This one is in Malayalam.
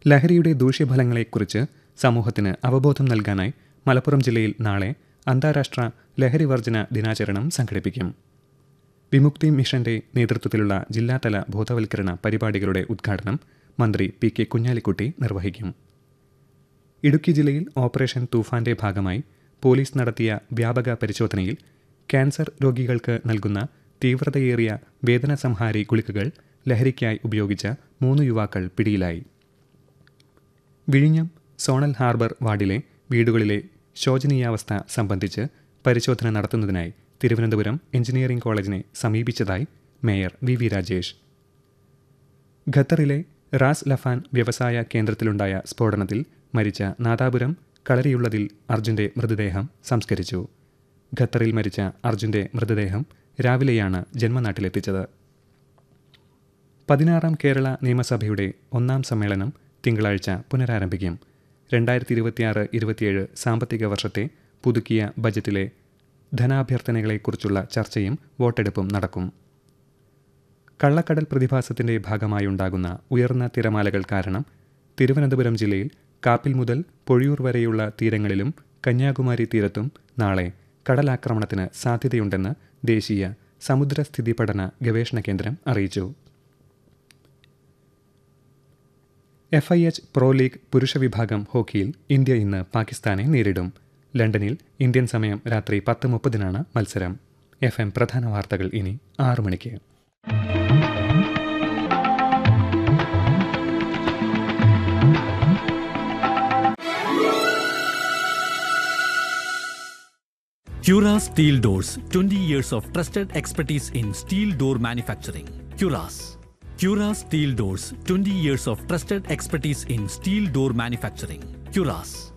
ലഹരിയുടെ ദൂഷ്യഫലങ്ങളെക്കുറിച്ച് സമൂഹത്തിന് അവബോധം നൽകാനായി മലപ്പുറം ജില്ലയിൽ നാളെ അന്താരാഷ്ട്ര ലഹരി വർജന ദിനാചരണം സംഘടിപ്പിക്കും വിമുക്തി മിഷന്റെ നേതൃത്വത്തിലുള്ള ജില്ലാതല ബോധവൽക്കരണ പരിപാടികളുടെ ഉദ്ഘാടനം മന്ത്രി പി കെ കുഞ്ഞാലിക്കുട്ടി നിർവഹിക്കും ഇടുക്കി ജില്ലയിൽ ഓപ്പറേഷൻ തൂഫാന്റെ ഭാഗമായി പോലീസ് നടത്തിയ വ്യാപക പരിശോധനയിൽ ക്യാൻസർ രോഗികൾക്ക് നൽകുന്ന തീവ്രതയേറിയ വേദനസംഹാരി ഗുളികകൾ ലഹരിക്കായി ഉപയോഗിച്ച മൂന്ന് യുവാക്കൾ പിടിയിലായി വിഴിഞ്ഞം സോണൽ ഹാർബർ വാർഡിലെ വീടുകളിലെ ശോചനീയാവസ്ഥ സംബന്ധിച്ച് പരിശോധന നടത്തുന്നതിനായി തിരുവനന്തപുരം എഞ്ചിനീയറിംഗ് കോളേജിനെ സമീപിച്ചതായി മേയർ വി വി രാജേഷ് ഖത്തറിലെ റാസ് ലഫാൻ വ്യവസായ കേന്ദ്രത്തിലുണ്ടായ സ്ഫോടനത്തിൽ മരിച്ച നാദാപുരം കളരിയുള്ളതിൽ അർജുന്റെ മൃതദേഹം സംസ്കരിച്ചു ഖത്തറിൽ മരിച്ച അർജുന്റെ മൃതദേഹം രാവിലെയാണ് ജന്മനാട്ടിലെത്തിച്ചത് പതിനാറാം കേരള നിയമസഭയുടെ ഒന്നാം സമ്മേളനം തിങ്കളാഴ്ച പുനരാരംഭിക്കും രണ്ടായിരത്തി ഇരുപത്തിയാറ് ഇരുപത്തിയേഴ് സാമ്പത്തിക വർഷത്തെ പുതുക്കിയ ബജറ്റിലെ ധനാഭ്യർത്ഥനകളെക്കുറിച്ചുള്ള ചർച്ചയും വോട്ടെടുപ്പും നടക്കും കള്ളക്കടൽ പ്രതിഭാസത്തിന്റെ ഭാഗമായുണ്ടാകുന്ന ഉയർന്ന തിരമാലകൾ കാരണം തിരുവനന്തപുരം ജില്ലയിൽ കാപ്പിൽ മുതൽ പൊഴിയൂർ വരെയുള്ള തീരങ്ങളിലും കന്യാകുമാരി തീരത്തും നാളെ കടലാക്രമണത്തിന് സാധ്യതയുണ്ടെന്ന് ദേശീയ സമുദ്രസ്ഥിതി പഠന ഗവേഷണ കേന്ദ്രം അറിയിച്ചു F I H pro league പുരുഷ വിഭാഗം ഹോക്കിയിൽ ഇന്ത്യ ഇന്ന് പാകിസ്ഥാനെ നേരിടും ലണ്ടനിൽ ഇന്ത്യൻ സമയം രാത്രി പത്ത് മുപ്പതിനാണ് മത്സരം എഫ് എം പ്രധാന വാർത്തകൾ ഇനി ആറു മണിക്ക് Cura Steel Doors 20 years of trusted expertise in steel door manufacturing. Curas. Cura Steel Doors 20 years of trusted expertise in steel door manufacturing. Curas.